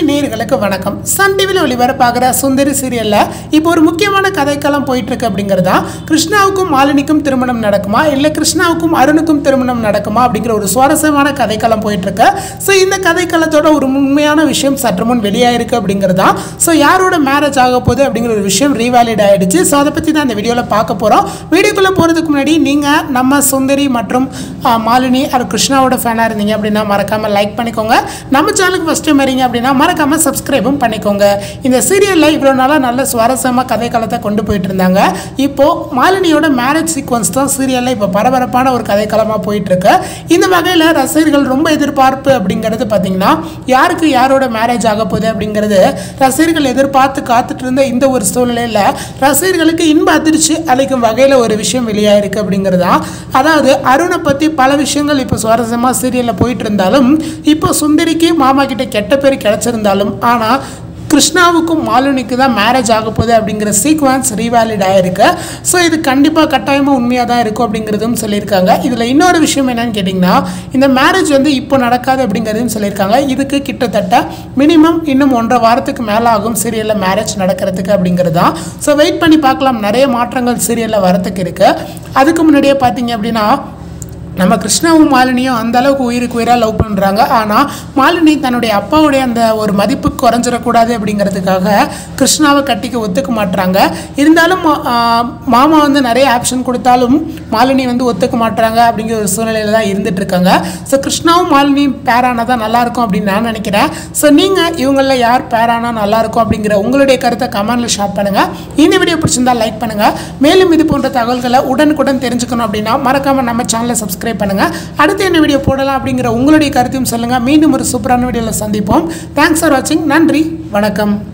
நேயர்களுக்கு வணக்கம் சன் டிவியில் ஒளிபரப்பாகிற சுந்தரி சீரியல்ல இப்போ ஒரு முக்கியமான கதைக்களம் போயிட்டு இருக்கு அப்படிங்கிறதா கிருஷ்ணாவுக்கும் மாலினிக்கும் திருமணம் நடக்குமா இல்லை கிருஷ்ணாவுக்கும் அருணுக்கும் திருமணம் நடக்குமா அப்படிங்கிற ஒரு சுவாரஸ்யமான கதைக்களம் போயிட்டு இருக்கு ஸோ இந்த கதைக்களத்தோட ஒரு உண்மையான விஷயம் சற்று முன் வெளியாயிருக்கு அப்படிங்கிறதா ஸோ யாரோட மேரேஜ் ஆக போகுது அப்படிங்கிற ஒரு விஷயம் ரீவேலிட் ஆயிடுச்சு ஸோ அதை பற்றி தான் இந்த வீடியோவில் பார்க்க போகிறோம் வீடியோக்குள்ளே போகிறதுக்கு முன்னாடி நீங்கள் நம்ம சுந்தரி மற்றும் ஆ, மாலினி அது கிருஷ்ணாவோட ஃபேனாக இருந்தீங்க அப்படின்னா மறக்காமல் லைக் பண்ணிக்கோங்க நம்ம சேனலுக்கு ஃபஸ்ட் டைம் வரீங்க அப்படின்னா மறக்காமல் சப்ஸ்கிரைபும் பண்ணிக்கோங்க இந்த சீரியலில் இவ்வளோ நாளாக நல்ல சுவாரஸ்யமாக கதைக்களத்தை கொண்டு போயிட்டு இருந்தாங்க இப்போது மாலினியோட மேரேஜ் சீக்வன்ஸ் தான் சீரியலில் இப்போ பரபரப்பான ஒரு கதைக்களமாக போயிட்டு இருக்கு இந்த வகையில் ரசிகர்கள் ரொம்ப எதிர்பார்ப்பு அப்படிங்கிறது பார்த்தீங்கன்னா யாருக்கு யாரோட மேரேஜ் ஆக போகுது அப்படிங்கிறது ரசிகர்கள் எதிர்பார்த்து காத்துட்டு இருந்த இந்த ஒரு சூழ்நிலையில் ரசிகர்களுக்கு இன்ப அதிர்ச்சி அளிக்கும் வகையில் ஒரு விஷயம் வெளியாயிருக்கு அப்படிங்கிறது தான் அதாவது அருணை பற்றி பல விஷயங்கள் இப்போ சுவாரஸ்யமாக சீரியலில் போயிட்டு இருந்தாலும் இப்போ சுந்தரிக்கு மாமா கிட்ட கெட்ட பேர் கிடைச்சிருந்தாலும் ஆனால் கிருஷ்ணாவுக்கும் மாலினிக்கு தான் மேரேஜ் ஆக போகுது அப்படிங்கிற சீக்வன்ஸ் ரீவேலிட் ஆயிருக்கு ஸோ இது கண்டிப்பாக கட்டாயமாக உண்மையாக தான் இருக்கும் அப்படிங்கிறதும் சொல்லியிருக்காங்க இதில் இன்னொரு விஷயம் என்னன்னு கேட்டிங்கன்னா இந்த மேரேஜ் வந்து இப்போ நடக்காது அப்படிங்கிறதையும் சொல்லியிருக்காங்க இதுக்கு கிட்டத்தட்ட மினிமம் இன்னும் ஒன்றரை வாரத்துக்கு மேலே ஆகும் சீரியலில் மேரேஜ் நடக்கிறதுக்கு அப்படிங்கிறது தான் ஸோ வெயிட் பண்ணி பார்க்கலாம் நிறைய மாற்றங்கள் சீரியலில் வரத்துக்கு இருக்குது அதுக்கு முன்னாடியே பார்த்தீங்க அப்படின்னா நம்ம கிருஷ்ணாவும் மாலினியும் அந்த அளவுக்கு உயிருக்கு உயிராக லவ் பண்ணுறாங்க ஆனால் மாலினி தன்னுடைய அப்பாவுடைய அந்த ஒரு மதிப்பு குறைஞ்சிடக்கூடாது அப்படிங்கிறதுக்காக கிருஷ்ணாவை கட்டிக்க ஒத்துக்க மாட்றாங்க இருந்தாலும் ஆ, மாமா வந்து நிறைய ஆப்ஷன் கொடுத்தாலும் மாலினி வந்து ஒத்துக்க மாட்றாங்க அப்படிங்கிற ஒரு சூழ்நிலையில் தான் இருந்துட்டு இருக்காங்க ஸோ கிருஷ்ணாவும் மாலினியும் பேரானா தான் நல்லாயிருக்கும் அப்படின்னு நான் நினைக்கிறேன் ஸோ நீங்கள் இவங்களில் யார் பேரானா நல்லாயிருக்கும் அப்படிங்கிற உங்களுடைய கருத்தை கமெண்ட்டில் ஷேர் பண்ணுங்கள் இந்த வீடியோ பிடிச்சிருந்தா லைக் பண்ணுங்கள் மேலும் இது போன்ற தகவல்களை உடனுக்குடன் தெரிஞ்சுக்கணும் அப்படின்னா மறக்காமல் நம்ம சேனலை சப்ஸ்கிரைப் பண்ணுங்கள் அடுத்து என்ன வீடியோ போடலாம் அப்படிங்கிற உங்களுடைய கருத்தையும் சொல்லுங்கள் மீண்டும் ஒரு சூப்பரான வீடியோவில் சந்திப்போம் தேங்க்ஸ் ஃபார் வாட்சிங் நன்றி வணக்கம்